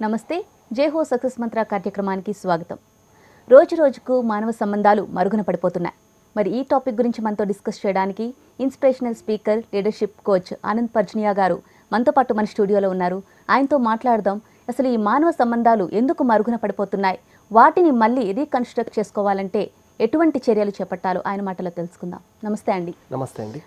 నమస్తే జై హో సక్సెస్ మంత్ర కార్యక్రమానికి స్వాగతం రోజు రోజుకు మానవ సంబంధాలు మరుగున పడిపోతున్నాయి మరి ఈ టాపిక్ గురించి మనతో డిస్కస్ చేయడానికి inspirational speaker leadership coach Anand Parjaniya garu మనతో పాటు మన స్టూడియోలో ఉన్నారు ఆయనతో మాట్లాడదాం అసలు ఈ మానవ సంబంధాలు ఎందుకు మరుగున పడిపోతున్నాయి వాటిని మళ్ళీ రీకన్స్ట్రక్ట్ చేసుకోవాలంటే ఎటువంటి చర్యలు చేపట్టాలో ఆయన మాటలో తెలుసుకుందాం నమస్తే అండి నమస్తే అండి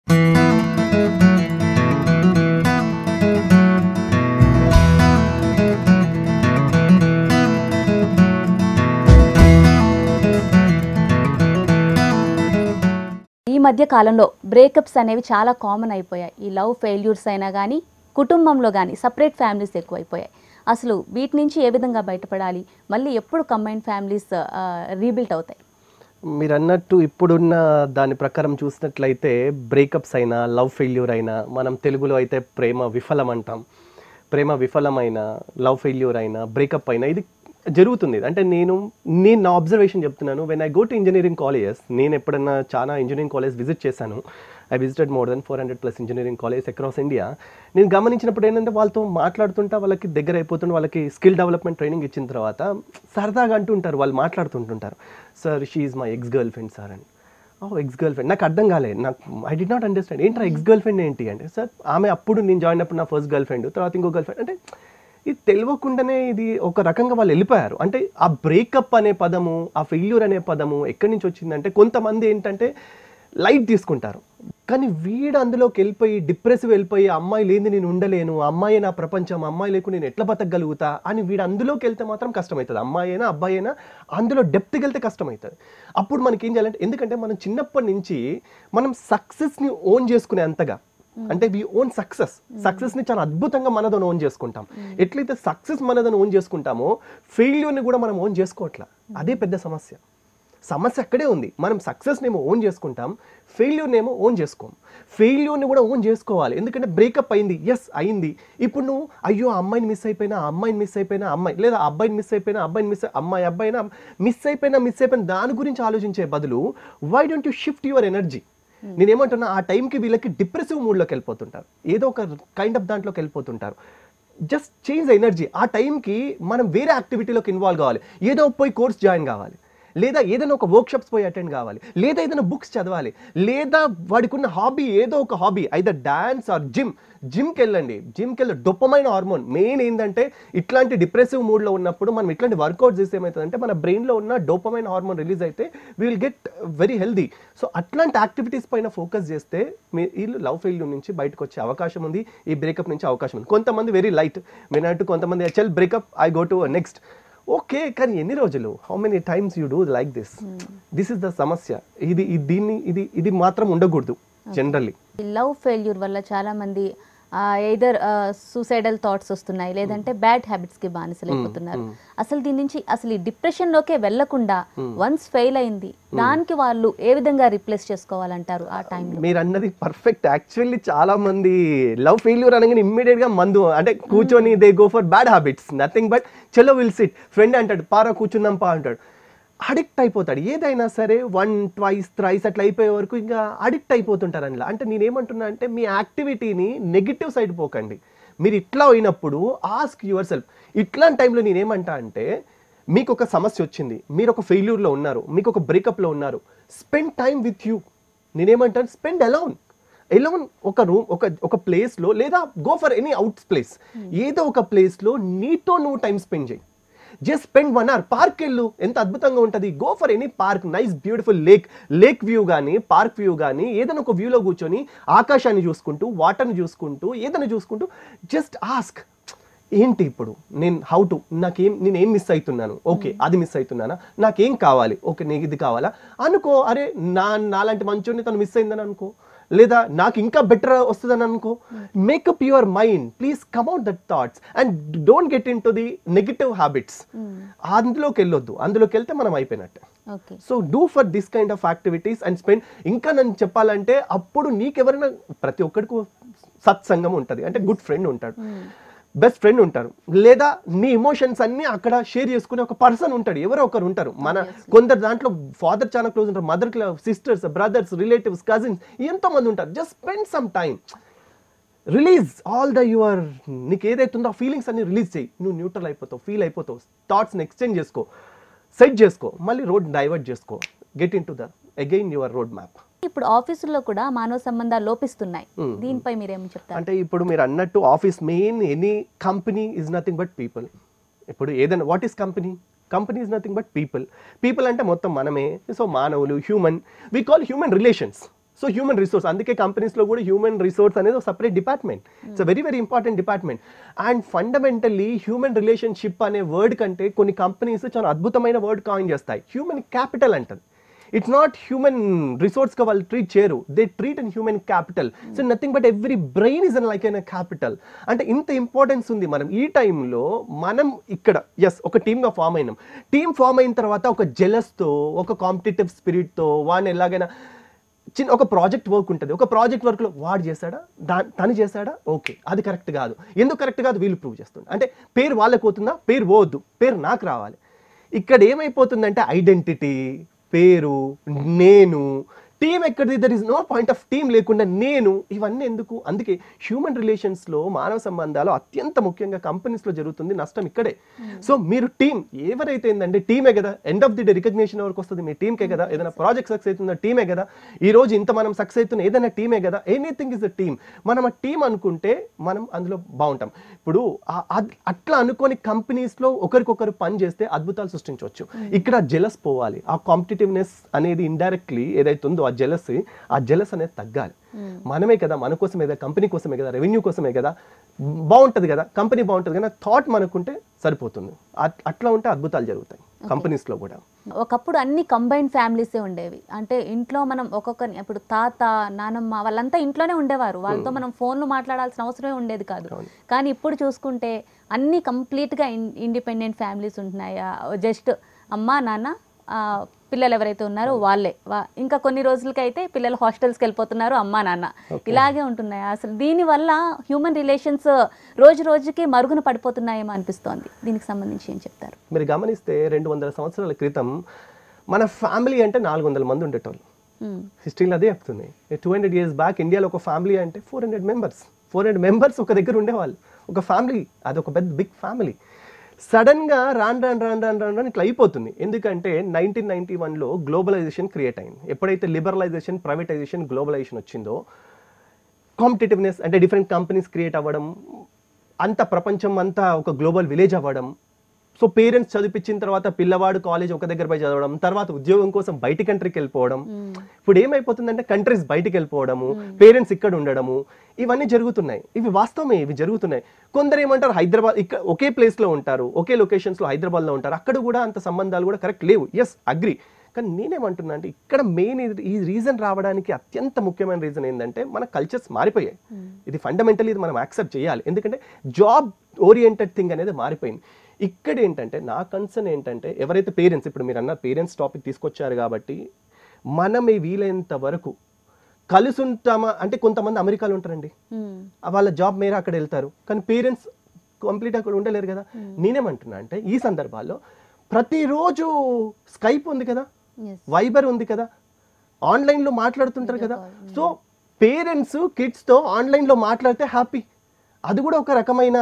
ఈ మధ్య కాలంలో బ్రేకప్స్ అనేవి చాలా కామన్ అయిపోయాయి ఈ లవ్ ఫెయిల్యూర్స్ అయినా కానీ కుటుంబంలో కానీ సపరేట్ ఫ్యామిలీస్ ఎక్కువైపోయాయి అసలు వీటి నుంచి ఏ విధంగా బయటపడాలి మళ్ళీ ఎప్పుడు కంబైన్డ్ ఫ్యామిలీస్ రీబిల్ట్ అవుతాయి మీరు అన్నట్టు ఇప్పుడున్న దాని ప్రకారం చూసినట్లయితే బ్రేకప్స్ అయినా లవ్ ఫెయిల్యూర్ అయినా మనం తెలుగులో అయితే ప్రేమ విఫలం అంటాం ప్రేమ విఫలమైన లవ్ ఫెయిల్యూర్ అయినా బ్రేకప్ అయినా ఇది జరుగుతుంది అంటే నేను నేను నా అబ్జర్వేషన్ చెప్తున్నాను when I go to engineering colleges నేను ఎప్పుడన్నా చాలా ఇంజనీరింగ్ కాలేజ్ విజిట్ చేశాను I visited more than four hundred plus engineering college across India నేను గమనించినప్పుడు ఏంటంటే వాళ్ళతో మాట్లాడుతుంటా వాళ్ళకి దగ్గర అయిపోతుంటే వాళ్ళకి స్కిల్ డెవలప్మెంట్ ట్రైనింగ్ ఇచ్చిన తర్వాత సరదాగా అంటుంటారు వాళ్ళు మాట్లాడుతుంటుంటారు sir she is my ex girlfriend sir అని ఓ ఎక్స్ గర్ల్ ఫ్రెండ్ నాకు అర్థం కాలేదు నాకు ఐ డి నాట్ అండర్స్టాండ్ ఏంట్రా ఎక్స్ గర్ల్ ఫ్రెండ్ ఏంటి అంటే సార్ ఆమె అప్పుడు నేను జాయిన్ అయినప్పుడు నా ఫస్ట్ గర్ల్ ఫ్రెండ్ తర్వాత ఇంకో గర్ల్ ఫ్రెండ్ అంటే ఇది తెలియకుండానే ఇది ఒక రకంగా వాళ్ళు వెళ్ళిపోయారు అంటే ఆ బ్రేకప్ అనే పదము ఆ ఫెయిల్యూర్ అనే పదము ఎక్కడి నుంచి వచ్చిందంటే కొంతమంది ఏంటంటే లైట్ తీసుకుంటారు కానీ వీడు అందులోకి వెళ్ళిపోయి డిప్రెసివ్ వెళ్ళిపోయి అమ్మాయి లేని నేను ఉండలేను అమ్మాయి నా ప్రపంచం అమ్మాయి లేకుండా నేను ఎట్లా బతకగలుగుతా అని వీడు అందులోకి వెళ్తే మాత్రం కష్టమవుతుంది అమ్మాయి అయినా అబ్బాయి అయినా అందులో డెప్త్కి వెళ్తే కష్టమవుతుంది అప్పుడు మనకి ఏం చేయాలంటే ఎందుకంటే మనం చిన్నప్పటి నుంచి మనం సక్సెస్ని ఓన్ చేసుకునే అంతగా అంటే వి ఓన్ సక్సెస్ సక్సెస్ ని చాలా అద్భుతంగా మనదని ఓన్ చేసుకుంటాం ఎట్లయితే సక్సెస్ మనదని ఓన్ చేసుకుంటామో ఫెయిల్యూర్ని కూడా మనం ఓన్ చేసుకోవట్లా అదే పెద్ద సమస్య సమస్య అక్కడే ఉంది మనం సక్సెస్ని ఏమో ఓన్ చేసుకుంటాం ఫెయిల్యూర్ని ఏమో ఓన్ చేసుకోం ఫెయిల్యూర్ని కూడా ఓన్ చేసుకోవాలి ఎందుకంటే బ్రేకప్ అయింది ఎస్ అయింది ఇప్పుడు నువ్వు అయ్యో ఆ అమ్మాయిని మిస్ అయిపోయినా ఆ అమ్మాయిని మిస్ అయిపోయినా అమ్మాయి లేదా ఆ అబ్బాయిని మిస్ అయిపోయినా అబ్బాయిని మిస్ అమ్మాయి అబ్బాయినా మిస్ అయిపోయినా మిస్ అయిపోయినా దాని గురించి ఆలోచించే బదులు why don't you shift your energy నేనేమంటున్నా ఆ టైంకి వీళ్ళకి డిప్రెసివ్ మూడ్లోకి వెళ్ళిపోతుంటారు ఏదో ఒక కైండ్ ఆఫ్ దాంట్లోకి వెళ్ళిపోతుంటారు జస్ట్ చేంజ్ ఎనర్జీ ఆ టైంకి మనం వేరే యాక్టివిటీలోకి ఇన్వాల్వ్ కావాలి ఏదో పోయి కోర్స్ జాయిన్ కావాలి లేదా ఏదైనా ఒక వర్క్షాప్స్ పోయి అటెండ్ కావాలి లేదా ఏదైనా బుక్స్ చదవాలి లేదా వాడికి ఉన్న హాబీ ఏదో ఒక hobby either dance or gym జిమ్కి వెళ్ళండి జిమ్కి వెళ్ళి డొప్పమైన హార్మోన్ మెయిన్ ఏంటంటే ఇట్లాంటి డిప్రెసివ్ మూడ్లో ఉన్నప్పుడు మనం ఇట్లాంటి వర్కౌట్ చేస్తే ఏమవుతుందంటే మన బ్రెయిన్లో ఉన్న డోపమైన హార్మోన్ రిలీజ్ అయితే will get very healthy so అట్లాంటి యాక్టివిటీస్ పైన ఫోకస్ చేస్తే మీ వీళ్ళు లవ్ ఫెయిల్యూర్ నుంచి బయటకు వచ్చే అవకాశం ఉంది ఈ బ్రేకప్ నుంచి అవకాశం ఉంది కొంతమంది వెరీ లైట్ వినట్టు కొంతమంది హెచ్ఎల్ breakup I go to next okay కానీ ఎన్ని రోజులు how many times you do like this this is the సమస్య ఇది ఇది- దీన్ని ఇది ఇది మాత్రం ఉండకూడదు జనరల్లీ ఈ లవ్ ఫెయిల్యూర్ వల్ల చాలా మంది ఎయిదర్ సూసైడల్ థాట్స్ వస్తున్నాయి లేదంటే బ్యాడ్ హ్యాబిట్స్ కి బానిసలైపోతున్నారు అసలు దీని నుంచి అసలు ఈ డిప్రెషన్ లోకే వెళ్లకుండా వన్స్ ఫెయిల్ అయింది దానికి వాళ్ళు ఏ విధంగా రిప్లేస్ చేసుకోవాలంటారు ఆ టైంలో మీరు అన్నది పర్ఫెక్ట్ యాక్చువల్లీ చాలా మంది లవ్ ఫెయిల్యూర్ అనగానే ఇమ్మీడియట్ గా మందు అంటే కూర్చొని they go for bad habits nothing but చలో విల్ సిట్ ఫ్రెండ్ అంటాడు పారా కూర్చుందాం పా అంటాడు అడిక్ట్ అయిపోతాడు ఏదైనా సరే వన్ ట్వైస్ థ్రైస్ అట్లా అయిపోయే వరకు ఇంకా అడిక్ట్ అయిపోతుంటారు అందులో అంటే నేనేమంటున్నా అంటే మీ యాక్టివిటీని నెగిటివ్ సైడ్ పోకండి మీరు ఇట్లా అయినప్పుడు ఆస్క్ యువర్ సెల్ఫ్ ఇట్లాంటి టైంలో నేనేమంటా అంటే మీకు ఒక సమస్య వచ్చింది మీరు ఒక ఫెయిల్యూర్లో ఉన్నారు మీకు ఒక బ్రేకప్లో ఉన్నారు స్పెండ్ టైం విత్ యూ నేనేమంటాను స్పెండ్ అలౌన్ ఎలోన్ ఒక రూమ్ ఒక ఒక ప్లేస్లో లేదా go for any out place ఏదో ఒక ప్లేస్లో నీతో నువ్వు టైం స్పెండ్ చేయి just spend one hour park వెళ్ళు ఎంత అద్భుతంగా ఉంటుంది go for any park nice beautiful lake lake view కానీ పార్క్ వ్యూ కానీ ఏదైనా ఒక వ్యూలో కూర్చొని ఆకాశాన్ని చూసుకుంటూ వాటర్ని చూసుకుంటూ ఏదైనా చూసుకుంటూ జస్ట్ ఆస్క్ ఏంటి ఇప్పుడు నేను హౌ టు నాకేం నేను ఏం మిస్ అవుతున్నాను ఓకే అది మిస్ అవుతున్నానా నాకేం కావాలి ఓకే నీకు ఇది కావాలా అనుకో అరే నా నాలాంటి మంచోడిని తను మిస్ అయిందని అనుకో లేదా నాకు ఇంకా బెటర్ వస్తుందని అనుకో make up your mind please come out that thoughts and don't get into the negative habits అందులోకి వెళ్ళొద్దు అందులోకి వెళ్తే మనం అయిపోయినట్టే okay so do for this kind of activities and spend ఇంకా నన్ను చెప్పాలంటే అప్పుడు నీకెవరైనా ప్రతి ఒక్కడికి సత్సంగం ఉంటుంది అంటే గుడ్ ఫ్రెండ్ ఉంటాడు బెస్ట్ ఫ్రెండ్ ఉంటారు లేదా నీ ఎమోషన్స్ అన్ని అక్కడ షేర్ చేసుకునే ఒక పర్సన్ ఉంటాడు ఎవరో ఒకరు ఉంటారు మన కొందరు దాంట్లో ఫాదర్ చాలా క్లోజ్ ఉంటారు mother sisters brothers relatives cousins ఎంతో మంది ఉంటారు just spend some time release all the your నీకు ఏదైతే ఉందో ఆ ఫీలింగ్స్ అన్ని రిలీజ్ చేయి నువ్వు న్యూట్రల్ అయిపోతావు ఫీల్ అయిపోతావు థాట్స్ని ఎక్స్చేంజ్ చేసుకో సెట్ చేసుకో మళ్ళీ రోడ్ డైవర్ట్ చేసుకో get into the again your road map ఇప్పుడు ఆఫీసుల్లో కూడా మానవ సంబంధాలు లోపిస్తున్నాయి Hmm. దీనిపై మీరేం చెప్తారు అంటే ఇప్పుడు మీరు అన్నట్టు office main any company is nothing but people ఇప్పుడు ఏదైనా what is company company is nothing but people people అంటే మొత్తం మనమే సో మానవులు human we call human relations so human resource అందుకే కంపెనీస్లో కూడా హ్యూమన్ రిసోర్స్ అనేది ఒక separate department it's very very important department and fundamentally human relationship అనే వర్డ్ కంటే కొన్ని కంపెనీస్ చాలా అద్భుతమైన వర్డ్ కాయిన్ చేస్తాయి హ్యూమన్ క్యాపిటల్ అంటది ఇట్స్ నాట్ హ్యూమన్ రిసోర్స్గా వాళ్ళు ట్రీట్ చేయరు they treat and human capital so nothing but every brain is an like an capital అంటే ఇంత ఇంపార్టెన్స్ ఉంది మనం ఈ టైంలో మనం ఇక్కడ ఎస్ ఒక టీమ్గా ఫామ్ అయినాం టీమ్ ఫామ్ అయిన తర్వాత ఒక జెలస్తో ఒక కాంపిటేటివ్ స్పిరిట్తో వాడిని ఎలాగైనా చిన్న ఒక ప్రాజెక్ట్ వర్క్ ఉంటుంది ఒక ప్రాజెక్ట్ వర్క్లో వాడు చేశాడా దా తను చేశాడా ఓకే అది కరెక్ట్ కాదు ఎందుకు కరెక్ట్ కాదు వీళ్ళు ప్రూవ్ చేస్తుంది అంటే పేరు వాళ్ళకి పోతుందా పేరు పోవద్దు పేరు నాకు రావాలి ఇక్కడ ఏమైపోతుందంటే ఐడెంటిటీ పేరు నేను టీం ఎక్కడిది there is no point of team లేకుండా నేను ఇవన్నీ ఎందుకు అందుకే హ్యూమన్ రిలేషన్స్లో మానవ సంబంధాలు అత్యంత ముఖ్యంగా కంపెనీస్లో జరుగుతుంది నష్టం ఇక్కడే సో మీరు టీం ఎవరైతే ఏంటంటే టీమే కదా end of the day recognition ఎవరికి వస్తుంది మీ టీంకే కదా ఏదైనా ప్రాజెక్ట్ సక్సెస్ అవుతుందో టీమే కదా ఈ రోజు ఇంత మనం సక్సెస్ అవుతున్న ఏదైనా టీమే కదా ఎనీథింగ్ ఇస్ ద టీమ్ మనం ఆ టీం అనుకుంటే మనం అందులో బాగుంటాం ఇప్పుడు ఆ- అద్- అట్లా అనుకోని కంపెనీస్లో ఒకరికొకరు పని చేస్తే అద్భుతాలు సృష్టించవచ్చు ఇక్కడ జెలస్ పోవాలి ఆ కాంపిటేటివ్నెస్ అనేది ఇండైరెక్ట్లీ ఏదైతే ఉందో ఆ జెలస్ ఆ జెలస్ అనేది తగ్గాలి మనమే కదా మన కోసమే కదా కంపెనీ కోసమే కదా రెవెన్యూ కోసమే కదా బాగుంటుంది కదా కంపెనీ బాగుంటుంది కదా థాట్ మనకుంటే సరిపోతుంది అట్- అట్లా ఉంటే అద్భుతాలు జరుగుతాయి కంపెనీస్లో కూడా ఒకప్పుడు అన్ని కంబైన్డ్ ఫ్యామిలీసే ఉండేవి అంటే ఇంట్లో మనం ఒక్కొక్కరిని ఇప్పుడు తాత నానమ్మ వాళ్ళంతా ఇంట్లోనే ఉండేవారు వాళ్ళతో మనం ఫోన్లు మాట్లాడాల్సిన అవసరమే ఉండేది కాదు అవును. కానీ ఇప్పుడు చూసుకుంటే అన్ని కంప్లీట్గా ఇండిపెండెంట్ ఫ్యామిలీస్ ఉంటున్నాయా జస్ట్ అమ్మ నాన్న ఆ, పిల్లలు ఎవరైతే ఉన్నారో వాళ్ళే వా- ఇంకా కొన్ని రోజులకైతే పిల్లలు హాస్టల్స్కి వెళ్ళిపోతున్నారు అమ్మా నాన్న ఇలాగే ఉంటున్నాయి అసలు దీనివల్ల హ్యూమన్ రిలేషన్స్ రోజు రోజుకి మరుగున పడిపోతున్నాయేమో అనిపిస్తోంది దీనికి సంబంధించి ఏం చెప్తారు మీరు గమనిస్తే రెండు వందల సంవత్సరాల క్రితం మన ఫ్యామిలీ అంటే నాలుగు వందల మంది ఉండేటోళ్ళు మ్మ్. హిస్టరీలో అదే చెప్తుంది టూ హండ్రెడ్ ఇయర్స్ బ్యాక్ ఇండియాలో ఒక ఫ్యామిలీ అంటే four hundred members four hundred members ఒక దగ్గర ఉండేవాళ్ళు ఒక ఫ్యామిలీ అది ఒక పెద్ద బిగ్ ఫ్యామిలీ సడన్గా రాన్ రాన్ రాన్ రాన్ రాన్ రాన్ ఇట్లా అయిపోతుంది ఎందుకంటే నైన్టీన్ నైన్టీ వన్లో గ్లోబలైజేషన్ క్రియేట్ అయింది ఎప్పుడైతే లిబరలైజేషన్ ప్రైవేటైజేషన్ గ్లోబలైజేషన్ వచ్చిందో కాంపిటేటివ్నెస్ అంటే డిఫరెంట్ కంపెనీస్ క్రియేట్ అవ్వడం అంత ప్రపంచం అంతా ఒక గ్లోబల్ విలేజ్ అవ్వడం సో పేరెంట్స్ చదివించిన తర్వాత పిల్లవాడు కాలేజ్ ఒక దగ్గర పోయి చదవడం తర్వాత ఉద్యోగం కోసం బయట కంట్రీకి వెళ్ళిపోవడం ఇప్పుడు ఏమైపోతుందంటే కంట్రీస్ బయటికి వెళ్ళిపోవడము పేరెంట్స్ ఇక్కడ ఉండడము ఇవన్నీ జరుగుతున్నాయి ఇవి వాస్తవమే ఇవి జరుగుతున్నాయి కొందరు ఏమంటారు హైదరాబాద్ ఇక్కడ ఒకే place లో ఉంటారు ఒకే లొకేషన్స్లో హైదరాబాద్లో ఉంటారు అక్కడ కూడా అంత సంబంధాలు కూడా కరెక్ట్ లేవు ఎస్ అగ్రి కానీ నేనేమంటున్నా అంటే ఇక్కడ మెయిన్ ఈ రీజన్ రావడానికి అత్యంత ముఖ్యమైన రీజన్ ఏంటంటే మన కల్చర్స్ మారిపోయాయి ఇది ఫండమెంటల్ ఇది మనం యాక్సెప్ట్ చేయాలి ఎందుకంటే జాబ్ ఓరియంటెడ్ థింగ్ అనేది మారిపోయింది ఇక్కడ ఏంటంటే నా కన్సర్న్ ఏంటంటే ఎవరైతే పేరెంట్స్ ఇప్పుడు మీరు అన్న పేరెంట్స్ టాపిక్ తీసుకొచ్చారు కాబట్టి మనం ఈ వీలైనంత వరకు కలిసి ఉంటామా అంటే కొంతమంది అమెరికాలో ఉంటారండి మ్మ్. ఆ వాళ్ళ జాబ్ మేర అక్కడ వెళ్తారు కానీ పేరెంట్స్ కంప్లీట్ అక్కడ ఉండలేరు కదా నేనేమంటున్నా అంటే ఈ సందర్భాల్లో ప్రతిరోజు స్కైప్ ఉంది కదా Yes. వైబర్ ఉంది కదా ఆన్లైన్లో మాట్లాడుతుంటారు కదా సో పేరెంట్స్ కిడ్స్తో ఆన్లైన్లో మాట్లాడితే హ్యాపీ అది కూడా ఒక రకమైన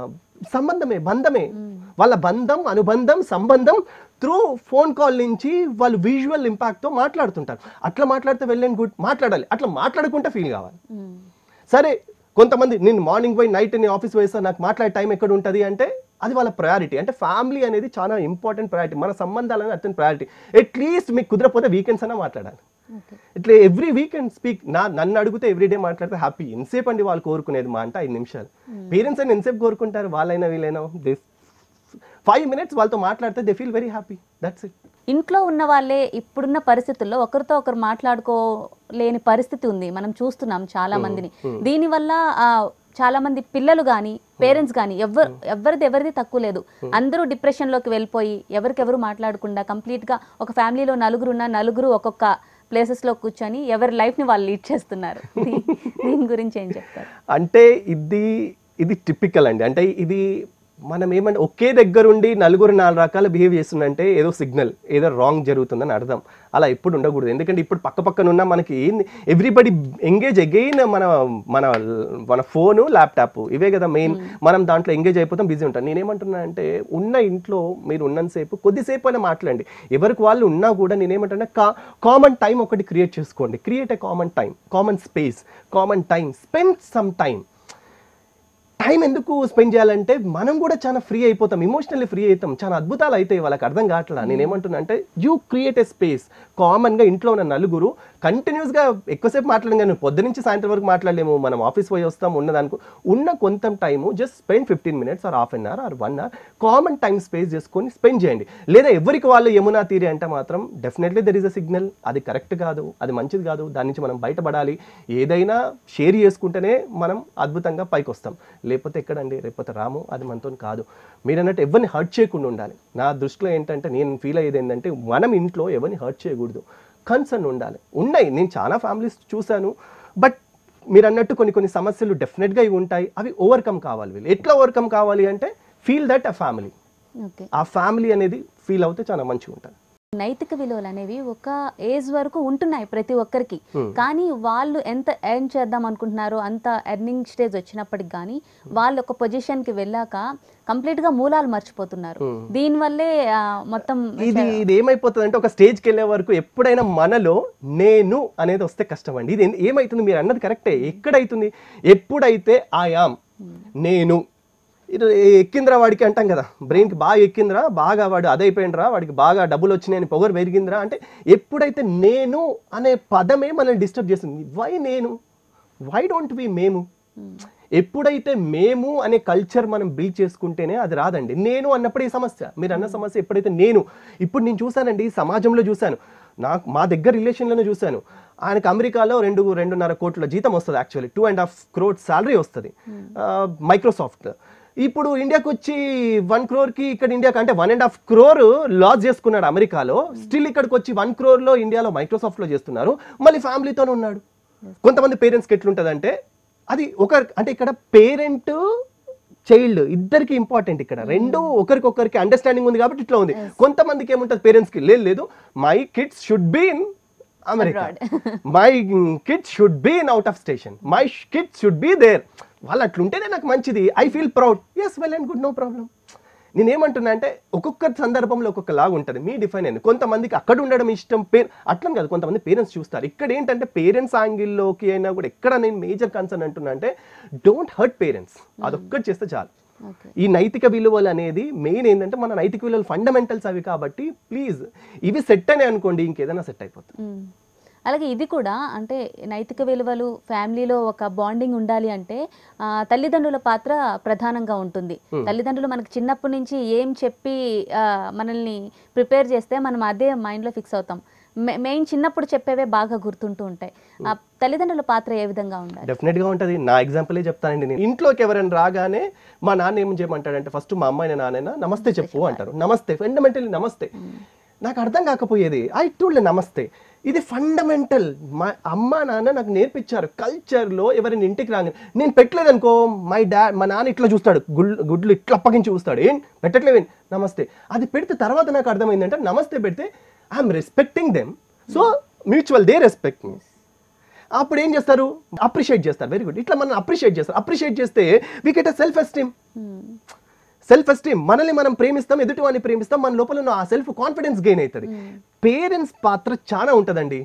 సంబంధమే బంధమే వాళ్ళ బంధం అనుబంధం సంబంధం త్రూ ఫోన్ కాల్ నుంచి వాళ్ళు విజువల్ ఇంపాక్ట్తో మాట్లాడుతుంటారు అట్లా మాట్లాడితే వెళ్ళండి గుడ్ మాట్లాడాలి అట్లా మాట్లాడుకుంటే ఫీల్ కావాలి మ్మ్. సరే కొంతమంది నేను మార్నింగ్ పోయి నైట్ నేను ఆఫీస్ పోయిస్తా నాకు మాట్లాడే టైం ఎక్కడ ఉంటుంది అంటే అది వాళ్ళ ప్రయారిటీ అంటే ఫ్యామిలీ అనేది చాలా ఇంపార్టెంట్ ప్రయారిటీ మన సంబంధాలు అనేది అత్యంత ప్రయారిటీ అట్లీస్ట్ మీకు కుదరపోతే వీకెండ్స్ అయినా మాట్లాడాలి ఓకే ఇట్లా ఎవ్రీ వీకెండ్ స్పీక్ నా నన్ను అడిగితే ఎవ్రీ డే మాట్లాడితే హ్యాపీ ఎంతసేపు అండి వాళ్ళు కోరుకునేది మా అంటే ఐదు నిమిషాలు పేరెంట్స్ అయినా ఎంతసేపు కోరుకుంటారు వాళ్ళైనా వీళ్ళైనా దే ఫైవ్ మినిట్స్ వాళ్ళతో మాట్లాడితే they feel very happy that's it ఇంట్లో ఉన్న వాళ్ళే ఇప్పుడున్న పరిస్థితుల్లో ఒకరితో ఒకరు మాట్లాడుకోలేని పరిస్థితి ఉంది మనం చూస్తున్నాం చాలా మందిని దీనివల్ల ఆ, చాలా మంది పిల్లలు కానీ పేరెంట్స్ కానీ ఎవరు ఎవరిది ఎవరిది తక్కువ లేదు అందరూ డిప్రెషన్ లోకి వెళ్ళిపోయి ఎవరికెవరు మాట్లాడకుండా కంప్లీట్ గా ఒక ఫ్యామిలీలో నలుగురు ఉన్న నలుగురు ఒక్కొక్క ప్లేసెస్ లో కూర్చొని ఎవరి లైఫ్ ని వాళ్ళు లీడ్ చేస్తున్నారు దీ- దీని గురించి ఏం చెప్తారు అంటే ఇది ఇది టిపికల్ అండి అంటే ఇది మనం ఏమంటే ఒకే దగ్గర ఉండి నలుగురు నాలుగు రకాల బిహేవ్ చేస్తుందంటే ఏదో సిగ్నల్ ఏదో రాంగ్ జరుగుతుందని అర్థం అలా ఎప్పుడు ఉండకూడదు ఎందుకంటే ఇప్పుడు పక్క పక్కన ఉన్న మనకి ఏంది ఎవ్రీబడి ఎంగేజ్ అగైన్ మన మన మన ఫోను ల్యాప్టాప్ ఇవే కదా మెయిన్ మనం దాంట్లో ఎంగేజ్ అయిపోతాం బిజీ ఉంటాం నేనేమంటున్నా అంటే ఉన్న ఇంట్లో మీరు ఉన్నంతసేపు కొద్దిసేపు అయినా మాట్లాడండి ఎవరికి వాళ్ళు ఉన్నా కూడా నేనేమంటున్నా కా కామన్ టైం ఒకటి క్రియేట్ చేసుకోండి create a common time common space common time spend some time time ఎందుకు స్పెండ్ చేయాలంటే మనం కూడా చాలా ఫ్రీ అయిపోతాం ఇమోషనల్లీ ఫ్రీ అవుతాం చాలా అద్భుతాలు అవుతాయి వాళ్ళకి అర్థం కావట్లా నేను ఏమంటున్నా అంటే యూ క్రియేట్ ఎ స్పేస్ కామన్గా ఇంట్లో ఉన్న నలుగురు కంటిన్యూస్గా ఎక్కువసేపు మాట్లాడడం కానీ పొద్దు నుంచి సాయంత్రం వరకు మాట్లాడలేము మనం ఆఫీస్ పోయి వస్తాం ఉన్నదానికి ఉన్న కొంత time just spend fifteen minutes or half an hour or one hour common time space చేసుకొని స్పెండ్ చేయండి లేదా ఎవరికి వాళ్ళు యమునా తీరి అంటే మాత్రం definitely there is a signal అది కరెక్ట్ కాదు అది మంచిది కాదు దాని నుంచి మనం బయటపడాలి ఏదైనా షేర్ చేసుకుంటేనే మనం అద్భుతంగా పైకి వస్తాం లేకపోతే ఎక్కడండి లేకపోతే రాము అది మనతో కాదు మీరు అన్నట్టు ఎవరిని హర్ట్ చేయకుండా ఉండాలి నా దృష్టిలో ఏంటంటే నేను ఫీల్ అయ్యేది ఏంటంటే మనం ఇంట్లో ఎవరిని హర్ట్ చేయకూడదు కన్సర్న్ ఉండాలి ఉన్నాయి నేను చాలా ఫ్యామిలీస్ చూశాను బట్ మీరు అన్నట్టు కొన్ని కొన్ని సమస్యలు డెఫినెట్గా ఇవి ఉంటాయి అవి ఓవర్కమ్ కావాలి వీళ్ళు ఎట్లా ఓవర్కమ్ కావాలి అంటే feel that a family okay ఆ ఫ్యామిలీ అనేది ఫీల్ అవుతే చాలా మంచిగా ఉంటుంది నైతిక విలువలు అనేవి ఒక ఏజ్ వరకు ఉంటున్నాయి ప్రతి ఒక్కరికి Hmm. కానీ వాళ్ళు ఎంత ఎర్న్ చేద్దాం అనుకుంటున్నారో అంత ఎర్నింగ్ స్టేజ్ వచ్చినప్పటికి కానీ వాళ్ళు ఒక పొజిషన్ కి వెళ్ళాక కంప్లీట్ గా మూలాలు మర్చిపోతున్నారు Hmm. దీనివల్లే ఆ, మొత్తం ఇది ఇది ఏమైపోతుంది అంటే ఒక స్టేజ్కి వెళ్ళే వరకు ఎప్పుడైనా మనలో నేను అనేది వస్తే కష్టం అండి ఇది ఏమైతుంది మీరు అన్నది కరెక్టే ఎక్కడైతుంది ఎప్పుడైతే ఆయామ్ నేను ఇది ఎక్కిందిరా వాడికి అంటాం కదా బ్రెయిన్కి బాగా ఎక్కిందిరా బాగా వాడు అదైపోయిందిరా వాడికి బాగా డబ్బులు వచ్చినాయని పొగరు పెరిగిందిరా అంటే ఎప్పుడైతే నేను అనే పదమే మనల్ని డిస్టర్బ్ చేస్తుంది వై నేను వై డోంట్ బి మేము ఎప్పుడైతే మేము అనే కల్చర్ మనం బిల్డ్ చేసుకుంటేనే అది రాదండి నేను అన్నప్పుడు ఈ సమస్య మీరు అన్న సమస్య ఎప్పుడైతే నేను ఇప్పుడు నేను చూశానండి సమాజంలో చూశాను నాకు మా దగ్గర రిలేషన్లోనే చూశాను ఆయనకు అమెరికాలో రెండు రెండున్నర కోట్ల జీతం వస్తుంది actually two and half crore salary వస్తుంది మైక్రోసాఫ్ట్ ఇప్పుడు ఇండియాకి వచ్చి వన్ క్రోర్కి ఇక్కడ ఇండియాకి అంటే one and half crore loss చేసుకున్నాడు అమెరికాలో స్టిల్ ఇక్కడికి వచ్చి వన్ క్రోర్లో ఇండియాలో మైక్రోసాఫ్ట్లో చేస్తున్నారు మళ్ళీ ఫ్యామిలీతోనే ఉన్నాడు కొంతమంది పేరెంట్స్కి ఎట్లుంటుందంటే అది ఒక అంటే ఇక్కడ పేరెంట్ చైల్డ్ ఇద్దరికి ఇంపార్టెంట్ ఇక్కడ రెండు ఒకరికొకరికి అండర్స్టాండింగ్ ఉంది కాబట్టి ఇట్లా ఉంది కొంతమందికి ఏముంటుంది పేరెంట్స్కి లేదు లేదు my kids should be in America my kids should be in out of station my kids should be there వాళ్ళు అట్లుంటేనే నాకు మంచిది I feel proud as well and good no problem నేనేమంటున్నా అంటే ఒక్కొక్క సందర్భంలో ఒక్కొక్క లాగా ఉంటుంది మీ డిఫైన్ అయింది కొంతమందికి అక్కడ ఉండడం ఇష్టం పేరు అట్లా కాదు కొంతమంది పేరెంట్స్ చూస్తారు ఇక్కడ ఏంటంటే పేరెంట్స్ యాంగిల్లోకి అయినా కూడా ఎక్కడ నేను మేజర్ కన్సర్న్ అంటున్నా అంటే డోంట్ హర్ట్ పేరెంట్స్ అదొక్కటి చేస్తే చాలు ఓకే ఈ నైతిక విలువలు అనేది మెయిన్ ఏంటంటే మన నైతిక విలువలు ఫండమెంటల్స్ అవి కాబట్టి ప్లీజ్ ఇవి సెట్ అనే అనుకోండి ఇంకేదైనా సెట్ అయిపోతుంది మ్మ్. అలాగే ఇది కూడా అంటే నైతిక విలువలు ఫ్యామిలీలో ఒక బాండింగ్ ఉండాలి అంటే ఆ, తల్లిదండ్రుల పాత్ర ప్రధానంగా ఉంటుంది తల్లిదండ్రులు మనకు చిన్నప్పటి నుంచి ఏం చెప్పి ఆ, మనల్ని ప్రిపేర్ చేస్తే మనం అదే మైండ్లో ఫిక్స్ అవుతాం మె- మెయిన్ చిన్నప్పుడు చెప్పేవే బాగా గుర్తుంటూ ఉంటాయి ఆ తల్లిదండ్రుల పాత్ర ఏ విధంగా ఉండాలి డెఫినెట్ గా ఉంటుంది నా ఎగ్జాంపులే చెప్తానండి నేను ఇంట్లోకి ఎవరైనా రాగానే మా నాన్న ఏం చేయమంటాడంటే ఫస్ట్ మా అమ్మాయిన నాన్నైనా నమస్తే చెప్పు అంటారు నమస్తే ఫండమెంటల్లీ నమస్తే నాకు అర్థం కాకపోయేది ఐ టూల్డ్ నమస్తే ఇది ఫండమెంటల్ మా అమ్మ నాన్న నాకు నేర్పించారు కల్చర్లో ఎవరైనా ఇంటికి రాగానే నేను పెట్టలేదనుకో మై డాడ్ మా నాన్న ఇట్లా చూస్తాడు గుడ్లు గుడ్లు ఇట్లా అప్పగించి చూస్తాడు ఏం పెట్టట్లేవేం నమస్తే అది పెడితే తర్వాత నాకు అర్థమైందంటే నమస్తే పెడితే I'm respecting them so mutual they respect me అప్పుడు ఏం చేస్తారు అప్రిషియేట్ చేస్తారు వెరీ గుడ్ ఇట్లా మనం అప్రిషియేట్ చేస్తారు అప్రిషియేట్ చేస్తే we get a self esteem hmm. Self esteem మనల్ని మనం ప్రేమిస్తాం ఎదుటి వాడిని ప్రేమిస్తాం మన లోపల ఉన్న ఆ సెల్ఫ్ కాన్ఫిడెన్స్ గెయిన్ అవుతుంది పేరెంట్స్ పాత్ర చాలా ఉంటుందండి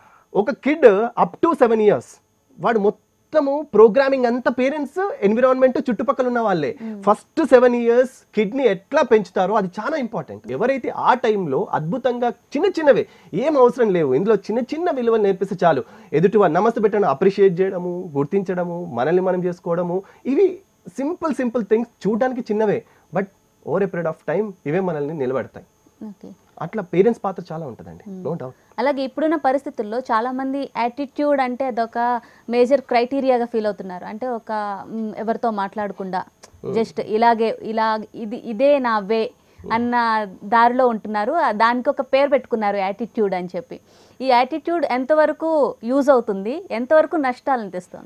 ఒక kid up to seven years వాడు మొత్తము ప్రోగ్రామింగ్ అంతా పేరెంట్స్ ఎన్విరాన్మెంట్ చుట్టుపక్కల ఉన్న వాళ్ళే ఫస్ట్ సెవెన్ ఇయర్స్ కిడ్ని ఎట్లా పెంచుతారో అది చాలా ఇంపార్టెంట్ ఎవరైతే ఆ టైంలో అద్భుతంగా చిన్న చిన్నవే ఏం అవసరం లేవు ఇందులో చిన్న చిన్న విలువలు నేర్పిస్తే చాలు ఎదుటి వాడు నమస్తే పెట్టడం అప్రిషియేట్ చేయడము గుర్తించడము మనల్ని మనం చేసుకోవడము ఇవి సింపుల్ సింపుల్ థింగ్స్ చూడడానికి చిన్నవే but over a period of time ఇవే మనల్ని నిలబెడతాయి ఓకే అట్లా పేరెంట్స్ పాత్ర చాలా ఉంటుందండి నో డౌట్ అలాగే ఇప్పుడున్న పరిస్థితుల్లో చాలా మంది యాటిట్యూడ్ అంటే అదొక మేజర్ క్రైటీరియాగా ఫీల్ అవుతున్నారు అంటే ఒక మ్, ఎవరితో మాట్లాడకుండా జస్ట్ ఇలాగే ఇలా ఇది ఇదే నా వే అన్న దారిలో ఉంటున్నారు ఆ దానికి ఒక పేరు పెట్టుకున్నారు యాటిట్యూడ్ అని చెప్పి ఈ యాటిట్యూడ్ ఎంతవరకు యూజ్ అవుతుంది ఎంతవరకు నష్టాలను తెస్తుంది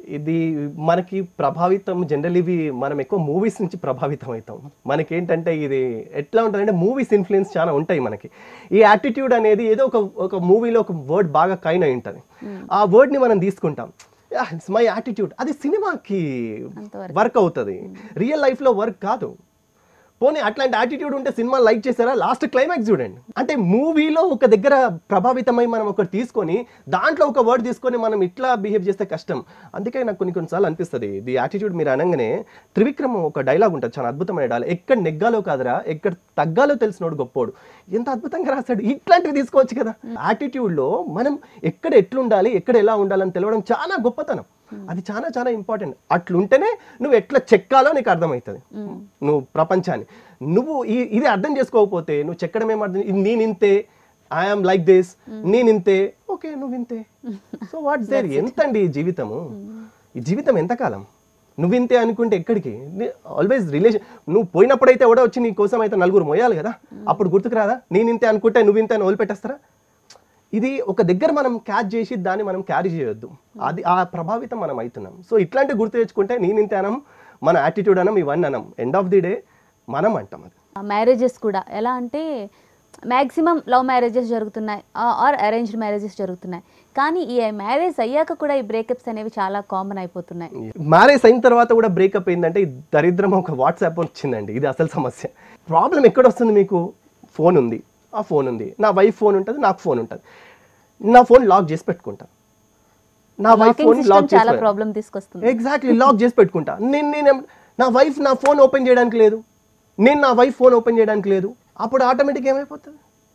ఇది మనకి ప్రభావితం జనరల్ ఇవి మనం ఎక్కువ మూవీస్ నుంచి ప్రభావితం అవుతాం మనకేంటంటే ఇది ఎట్లా ఉంటుందంటే మూవీస్ ఇన్ఫ్లుయెన్స్ చాలా ఉంటాయి మనకి ఈ యాటిట్యూడ్ అనేది ఏదో ఒక ఒక మూవీలో ఒక వర్డ్ బాగా కైన్ అయి ఉంటుంది ఆ వర్డ్ని మనం తీసుకుంటాం ఇట్స్ మై యాటిట్యూడ్ అది సినిమాకి అంతవరకు. వర్క్ అవుతుంది రియల్ లైఫ్లో వర్క్ కాదు పోనీ అట్లాంటి యాటిట్యూడ్ ఉంటే సినిమా లైక్ చేశారా లాస్ట్ క్లైమాక్స్ చూడండి అంటే మూవీలో ఒక దగ్గర ప్రభావితమై మనం ఒకటి తీసుకొని దాంట్లో ఒక వర్డ్ తీసుకొని మనం ఇట్లా బిహేవ్ చేస్తే కష్టం అందుకే నాకు కొన్ని కొన్నిసార్లు అనిపిస్తుంది ది యాటిట్యూడ్ మీరు అనగానే త్రివిక్రమ్ ఒక డైలాగ్ ఉంటుంది చాలా అద్భుతమైన డైలాగ్ ఎక్కడ నెగ్గాలో కాదురా ఎక్కడ తగ్గాలో తెలిసినోడు గొప్పోడు ఎంత అద్భుతంగా రాశాడు ఇట్లాంటివి తీసుకోవచ్చు కదా యాటిట్యూడ్ లో మనం ఎక్కడ ఎట్లుండాలి ఎక్కడ ఎలా ఉండాలని తెలవడం చాలా గొప్పతనం అది చాలా చాలా ఇంపార్టెంట్ అట్లుంటేనే నువ్వు ఎట్లా చెక్కాలో నీకు అర్థమవుతుంది నువ్వు ప్రపంచాన్ని నువ్వు ఈ ఇది అర్థం చేసుకోకపోతే నువ్వు చెక్కడం ఏం అర్థం ఇది నేను ఇంతే ఐఎమ్ లైక్ దిస్ నేను ఇంతే ఓకే నువ్వు ఇంతే సో వాట్స్ దేర్ ఎంతండి ఈ జీవితము ఈ జీవితం ఎంతకాలం నువ్వు ఇంతే అనుకుంటే ఎక్కడికి ఆల్వేస్ రిలేషన్ నువ్వు పోయినప్పుడైతే ఎవడో వచ్చి నీ కోసం అయితే నలుగురు మోయాలి కదా అప్పుడు గుర్తుకు రాదా నేను ఇంతే అనుకుంటే నువ్వు ఇంతే అని వదిలిపెట్టేస్తారా ఇది ఒక దగ్గర మనం క్యాచ్ చేసి దాన్ని మనం క్యారీ చేయొద్దు అది ఆ ప్రభావితం మనం అవుతున్నాం సో ఇట్లాంటి గుర్తు తెచ్చుకుంటే నేను ఇంతే అనం మన యాటిట్యూడ్ అనం ఇవన్నీ అనం ఎండ్ ఆఫ్ ది డే మనం అంటాం అది మ్యారేజెస్ కూడా ఎలా అంటే మ్యాక్సిమం లవ్ మ్యారేజెస్ జరుగుతున్నాయి ఆర్ అరేంజ్డ్ మ్యారేజెస్ జరుగుతున్నాయి కానీ ఈ మ్యారేజ్ అయ్యాక కూడా ఈ బ్రేకప్స్ అనేవి చాలా కామన్ అయిపోతున్నాయి మ్యారేజ్ అయిన తర్వాత కూడా బ్రేకప్ అయిందంటే ఈ దరిద్రం ఒక వాట్సాప్ వచ్చిందండి ఇది అసలు సమస్య ప్రాబ్లం ఎక్కడ వస్తుంది మీకు ఫోన్ ఉంది ఆ ఫోన్ ఉంది నా వైఫ్ ఫోన్ ఉంటుంది నాకు ఫోన్ ఉంటుంది నా ఫోన్ లాక్ చేసి పెట్టుకుంటా నా wife locking phone system lock చాలా చేసి ప్రాబ్లం తీసుకొస్తుంది ఎగ్జాక్ట్లీ లాక్ చేసి పెట్టుకుంటా నేను నేను నా వైఫ్ నా ఫోన్ ఓపెన్ చేయడానికి లేదు నేను నా వైఫ్ ఫోన్ ఓపెన్ చేయడానికి లేదు అప్పుడు ఆటోమేటిక్ ఏమైపోతుంది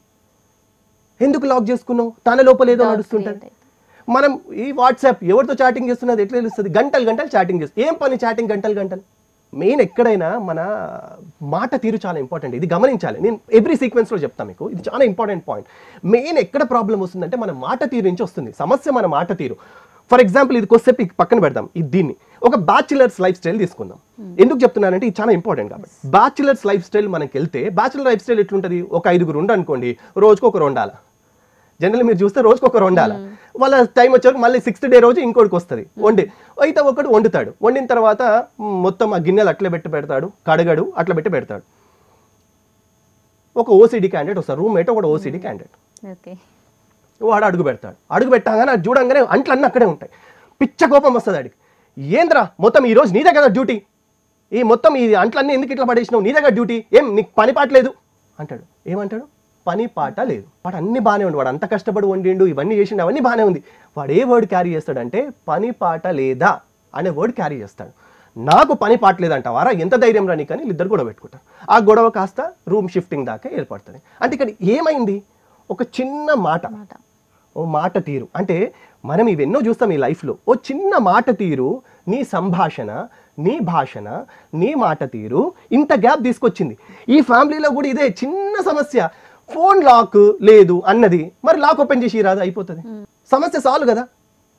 ఎందుకు లాక్ చేసుకున్నావు తన లోపల ఏదో Doubt నడుస్తుంటుంది create మనం ఈ వాట్సాప్ ఎవరితో చాటింగ్ చేస్తున్నది ఎట్లా తెలుస్తుంది గంటలు గంటలు చాటింగ్ చేస్తుంది ఏం పని చాటింగ్ గంటలు గంటలు మెయిన్ ఎక్కడైనా మన మాట తీరు చాలా ఇంపార్టెంట్ ఇది గమనించాలి నేను ఎవ్రీ సీక్వెన్స్లో చెప్తాను మీకు ఇది చాలా ఇంపార్టెంట్ పాయింట్ మెయిన్ ఎక్కడ ప్రాబ్లం వస్తుందంటే మన మాట తీరు నుంచి వస్తుంది సమస్య మన మాట తీరు ఫర్ ఎగ్జాంపుల్ ఇది కొద్దిసేపు ఈ పక్కన పెడదాం ఇది దీన్ని ఒక బ్యాచులర్స్ లైఫ్ స్టైల్ తీసుకుందాం ఎందుకు చెప్తున్నానంటే ఇది చాలా ఇంపార్టెంట్ కాబట్టి బ్యాచులర్స్ లైఫ్ స్టైల్ మనకి వెళ్తే బ్యాచులర్ లైఫ్ స్టైల్ ఎట్లుంటుంది ఒక ఐదుగురు ఉండనుకోండి రోజుకు ఒక రెండాల జనరల్ మీరు చూస్తే రోజుకి ఒక వండాల వాళ్ళ టైం వచ్చేవరకు మళ్ళీ సిక్స్త్ డే రోజు ఇంకోటికి వస్తుంది వండి అయితే ఒకడు వండుతాడు వండిన తర్వాత మ్, మొత్తం ఆ గిన్నెలు అట్లే పెట్టి పెడతాడు కడగడు అట్లా పెట్టి పెడతాడు ఒక ఓసీడీ క్యాండిడేట్ వస్తారు రూమ్మేట్ ఒకటి ఓసీడీ క్యాండిడేట్ ఓకే వాడు అడుగు పెడతాడు అడుగు పెట్టగానే అది చూడంగానే అంట్లన్నీ అక్కడే ఉంటాయి పిచ్చ కోపం వస్తుంది ఆడికి ఏంద్రా మొత్తం ఈ రోజు నీదే కదా డ్యూటీ ఈ మొత్తం ఈ అంట్లన్నీ ఎందుకు ఇట్లా పడేసినావు నీ దగ్గర డ్యూటీ ఏం నీకు పని పాట లేదు అంటాడు ఏమంటాడు పని పాట లేదు వాడు అన్ని బాగానే ఉంది వాడు అంత కష్టపడి వండిండు ఇవన్నీ చేసిండు అవన్నీ బాగానే ఉంది వాడు ఏ వర్డ్ క్యారీ చేస్తాడంటే పని పాట లేదా అనే వర్డ్ క్యారీ చేస్తాడు నాకు పని పాట లేదంటావారా ఎంత ధైర్యం రా నీకని ఇద్దరు గొడవ పెట్టుకుంటారు ఆ గొడవ కాస్త రూమ్ షిఫ్టింగ్ దాకా ఏర్పడుతుంది అంటే ఇక్కడ ఏమైంది ఒక చిన్న మాట మాట ఓ మాట తీరు అంటే మనం ఇవెన్నో చూస్తాం ఈ లైఫ్లో ఓ చిన్న మాట తీరు నీ సంభాషణ నీ భాషణ నీ మాట తీరు ఇంత గ్యాప్ తీసుకొచ్చింది ఈ ఫ్యామిలీలో కూడా ఇదే చిన్న సమస్య ఫోన్ లాక్ లేదు అన్నది మరి లాక్ ఓపెన్ చేసి రాదు అయిపోతుంది సమస్య సాల్వ్ కదా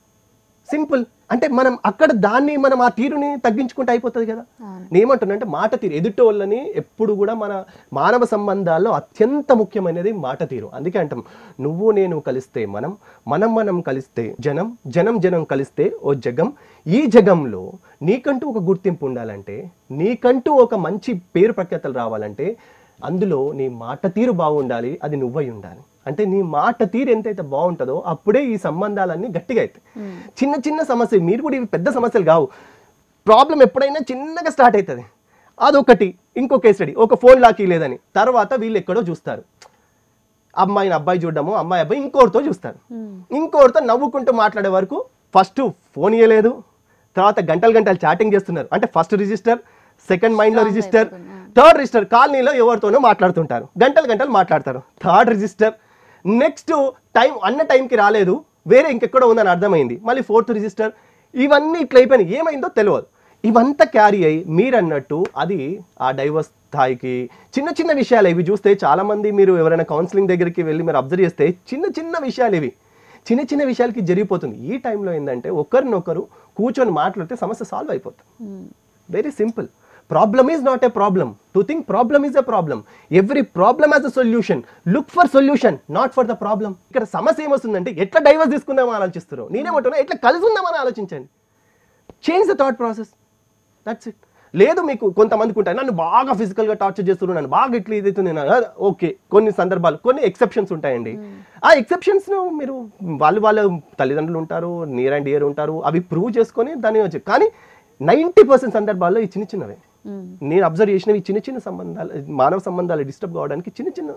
సింపుల్ అంటే మనం అక్కడ దాన్ని మనం ఆ తీరుని తగ్గించుకుంటే అయిపోతుంది కదా అవును. నేనేమంటున్నానంటే మాట తీరు ఎదుటి వాళ్ళని ఎప్పుడు కూడా మన మానవ సంబంధాల్లో అత్యంత ముఖ్యమైనది మాట తీరు అందుకే అంటాం నువ్వు నేను కలిస్తే మనం మనం మనం కలిస్తే జనం జనం జనం కలిస్తే ఓ జగం ఈ జగంలో నీకంటూ ఒక గుర్తింపు ఉండాలంటే నీకంటూ ఒక మంచి పేరు ప్రఖ్యాతలు రావాలంటే అందులో నీ మాట తీరు బాగుండాలి అది నువ్వై ఉండాలి అంటే నీ మాట తీరు ఎంతైతే బాగుంటుందో అప్పుడే ఈ సంబంధాలన్నీ గట్టిగా అవుతాయి చిన్న చిన్న సమస్య మీరు కూడా ఇవి పెద్ద సమస్యలు కావు ప్రాబ్లం ఎప్పుడైనా చిన్నగా స్టార్ట్ అవుతుంది అదొకటి ఇంకో కేసు స్టడీ ఒక ఫోన్ లాక్ లేదని తర్వాత వీళ్ళు ఎక్కడో చూస్తారు అమ్మాయిని అబ్బాయి చూడడము అమ్మాయి అబ్బాయి ఇంకోరితో చూస్తారు ఇంకోరితో నవ్వుకుంటూ మాట్లాడే వరకు ఫస్ట్ ఫోన్ ఇవ్వలేదు తర్వాత గంటలు గంటలు చాటింగ్ చేస్తున్నారు అంటే ఫస్ట్ రిజిస్టర్ సెకండ్ మైండ్లో Strong రిజిస్టర్ అయిపోతుంది, థర్డ్ రిజిస్టర్ కాలనీలో ఎవరితోనో మాట్లాడుతుంటారు గంటలు గంటలు మాట్లాడతారు థర్డ్ రిజిస్టర్ నెక్స్ట్ టైం అన్న టైంకి రాలేదు వేరే ఇంకెక్కడో ఉందని అర్థమైంది మళ్ళీ ఫోర్త్ రిజిస్టర్ ఇవన్నీ ఇట్లా అయిపోయినాయి ఏమైందో తెలియదు ఇవంతా క్యారీ అయ్యి మీరు అన్నట్టు అది ఆ డైవర్స్ స్థాయికి చిన్న చిన్న విషయాలు ఇవి చూస్తే చాలా మంది మీరు ఎవరైనా కౌన్సిలింగ్ దగ్గరికి వెళ్ళి మీరు అబ్జర్వ్ చేస్తే చిన్న చిన్న విషయాలు ఇవి చిన్న చిన్న విషయాలకి జరిగిపోతుంది ఈ టైంలో ఏంటంటే ఒకరినొకరు కూర్చొని మాట్లాడితే సమస్య సాల్వ్ అయిపోతుంది very simple problem is not a problem to think problem is a problem every problem as a solution look for solution not for the problem ఇక్కడ సమస్య ఏమొస్తుందంటే ఎట్లా డైవర్స్ తీసుకుందామని ఆలోచిస్తారు నేనేమంటున్నా ఎట్లా కలిసి ఉందామని ఆలోచించండి change the thought process that's it లేదు మీకు కొంతమందికి ఉంటాయి నన్ను బాగా ఫిజికల్గా టార్చర్ చేస్తున్నారు నన్ను బాగా ఇట్లా ఇదైతుంది ఓకే కొన్ని సందర్భాలు కొన్ని ఎక్సెప్షన్స్ ఉంటాయండి ఆ ఎక్సెప్షన్స్ను మీరు వాళ్ళు వాళ్ళ తల్లిదండ్రులు ఉంటారు నియర్ అండ్ ఇయర్ ఉంటారు అవి ప్రూవ్ చేసుకొని దాన్ని వచ్చి కానీ నైంటీ పర్సెంట్ సందర్భాల్లో ఈ చిన్న చిన్నవే మ్మ్. నేను అబ్జర్వ్ చేసినవి చిన్న చిన్న సంబంధాలు మానవ సంబంధాలు డిస్టర్బ్ కావడానికి చిన్న చిన్న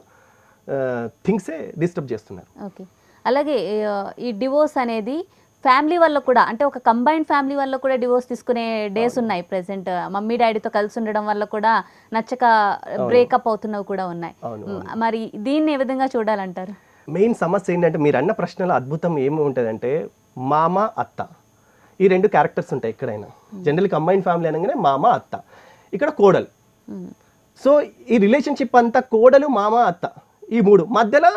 థింగ్సే డిస్టర్బ్ చేస్తున్నారు ఓకే అలాగే ఆ, ఈ డివోర్స్ అనేది ఫ్యామిలీ వల్ల కూడా అంటే ఒక కంబైన్డ్ ఫ్యామిలీ వల్ల కూడా డివోర్స్ తీసుకునే డేస్ ఉన్నాయి ప్రెసెంట్ మమ్మీ డాడీతో కలిసి ఉండడం వల్ల కూడా నచ్చక బ్రేకప్ అవుతున్నవి కూడా ఉన్నాయి అవును, మ్, మరి దీన్ని ఏ విధంగా చూడాలంటారు మెయిన్ సమస్య ఏంటంటే మీరు అన్న ప్రశ్నలో అద్భుతం ఏమి ఉంటుందంటే మామ అత్త ఈ రెండు క్యారెక్టర్స్ ఉంటాయి ఎక్కడైనా జనరల్ కంబైన్ ఫ్యామిలీ అనగానే మామ అత్త ఇక్కడ కోడలు మ్, సో ఈ రిలేషన్షిప్ అంతా కోడలు మామ అత్త ఈ మూడు మధ్యలో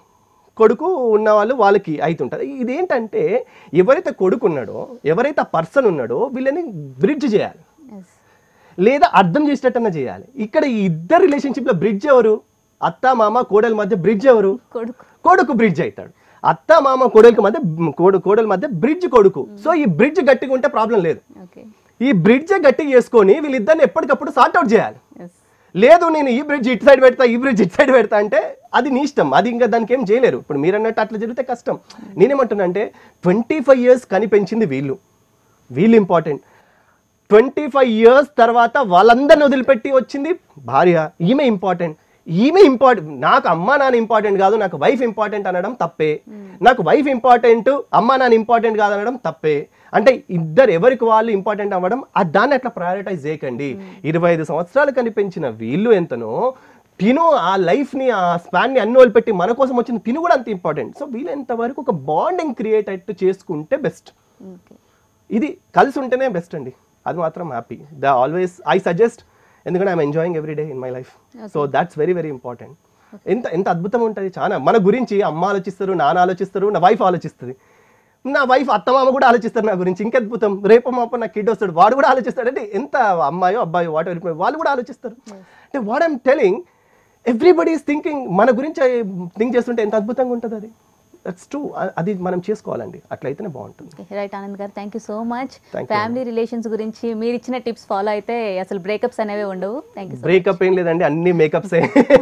కొడుకు ఉన్న వాళ్ళు వాళ్ళకి అవుతుంటుంది ఇదేంటంటే ఎవరైతే కొడుకు ఉన్నాడో ఎవరైతే ఆ పర్సన్ ఉన్నాడో వీళ్ళని బ్రిడ్జ్ చేయాలి yes. లేదా అర్థం చేసేటట్టన్నా చేయాలి ఇక్కడ ఈ ఇద్దరు రిలేషన్షిప్లో బ్రిడ్జ్ ఎవరు అత్త మామ కోడల మధ్య బ్రిడ్జ్ ఎవరు కొడుకు కొడుకు బ్రిడ్జ్ అవుతాడు అత్త మామ కోడలికి మధ్య కోడు కోడల మధ్య బ్రిడ్జ్ కొడుకు సో ఈ బ్రిడ్జ్ గట్టిగా ఉంటే ప్రాబ్లం లేదు ఓకే ఈ బ్రిడ్జ్ గట్టిగా చేసుకొని వీళ్ళిద్దరిని ఎప్పటికప్పుడు సార్ట్ అవుట్ చేయాలి ఎస్ లేదు నేను ఈ బ్రిడ్జ్ ఇటు సైడ్ పెడతా ఈ బ్రిడ్జ్ ఇటు సైడ్ పెడతా అంటే అది నీ ఇష్టం అది ఇంకా దానికి ఏం చేయలేరు ఇప్పుడు మీరు అన్నట్టు అట్లా జరిగితే కష్టం నేనేమంటున్నా అంటే ట్వంటీ ఫైవ్ ఇయర్స్ కని పెంచింది వీళ్ళు వీళ్ళు ఇంపార్టెంట్ ట్వంటీ ఫైవ్ ఇయర్స్ తర్వాత వాళ్ళందరిని వదిలిపెట్టి వచ్చింది భార్య ఈమె ఇంపార్టెంట్ ఈమె ఇంపార్టెంట్ నాకు అమ్మ నాన్న ఇంపార్టెంట్ కాదు నాకు వైఫ్ ఇంపార్టెంట్ అనడం తప్పే నాకు వైఫ్ ఇంపార్టెంట్ అమ్మ నాన్న ఇంపార్టెంట్ కాదు అనడం తప్పే అంటే ఇద్దరు ఎవరికి వాళ్ళు ఇంపార్టెంట్ అవ్వడం ఆ దాన్ని అట్లా ప్రయారిటైజ్ చేయకండి ఇరవై ఐదు సంవత్సరాలు కనిపించిన వీళ్ళు ఎంతనో తిను ఆ లైఫ్ని ఆ స్పాన్ని అన్ని వదిలిపెట్టి మన కోసం వచ్చిన తిను కూడా అంత ఇంపార్టెంట్ సో వీళ్ళు ఎంతవరకు ఒక బాండింగ్ క్రియేట్ అయ్యేట్టు చేసుకుంటే బెస్ట్ ఓకే ఇది కలిసి ఉంటేనే బెస్ట్ అండి అది మాత్రం happy the always I suggest ఎందుకంటే I'm enjoying every day in my life so that's very very important ఎంత ఎంత అద్భుతం ఉంటుంది చాలా మన గురించి అమ్మ ఆలోచిస్తారు నాన్న ఆలోచిస్తారు నా వైఫ్ ఆలోచిస్తుంది నా వైఫ్ అత్తమామ కూడా ఆలోచిస్తారు నా గురించి ఇంకా అద్భుతం రేపు మాప నా కిడ్ వస్తాడు వాడు కూడా ఆలోచిస్తాడు అంటే ఎంత అమ్మాయో అబ్బాయో వాట్ ఎవరి వాళ్ళు కూడా ఆలోచిస్తారు అంటే what I'm telling everybody is thinking మన గురించి థింక్ చేస్తుంటే ఎంత అద్భుతంగా ఉంటుంది అది దట్స్ ట్రూ అది మనం చేసుకోవాలండి అట్లయితేనే బాగుంటుంది రైట్ ఆనంద్ గారు thank you so much Thank you. Family relations గురించి మీరు ఇచ్చిన టిప్స్ ఫాలో అయితే అసలు బ్రేకప్స్ అనేవి ఉండవు థ్యాంక్ యూ బ్రేకప్ ఏం లేదండి అన్ని మేకప్సే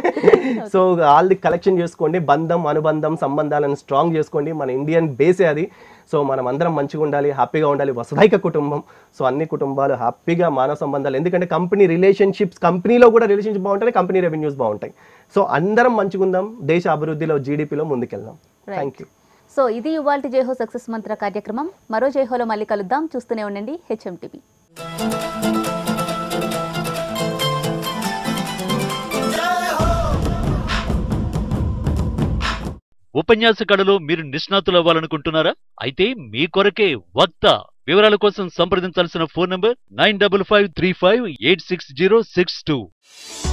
సో ఆల్ ది కలెక్షన్ చేసుకోండి బంధం అనుబంధం సంబంధాలను స్ట్రాంగ్ చేసుకోండి మన ఇండియన్ బేసే అది సో మనం అందరం మంచిగా ఉండాలి హ్యాపీగా ఉండాలి వసుధైక కుటుంబం సో అన్ని కుటుంబాలు హ్యాపీగా మానవ సంబంధాలు ఎందుకంటే కంపెనీ రిలేషన్షిప్స్ కంపెనీలో కూడా రిలేషన్షిప్ బాగుంటాయి కంపెనీ రెవెన్యూస్ బాగుంటాయి సో అందరం మంచిగా ఉందాం దేశ అభివృద్ధిలో జీడిపిలో ముందుకెళ్దాం థ్యాంక్ యూ సో ఇది ఇవాల్టి జైహో సక్సెస్ మంత్ర కార్యక్రమం మరో జైహోలో మళ్ళీ కలుద్దాం చూస్తూనే ఉండండి హెచ్ఎంటీవీ ఉపన్యాస కళలో మీరు నిష్ణాతులు అవ్వాలనుకుంటున్నారా అయితే మీ కొరకే వక్త వివరాల కోసం సంప్రదించాల్సిన phone number nine double five three five eight six zero six two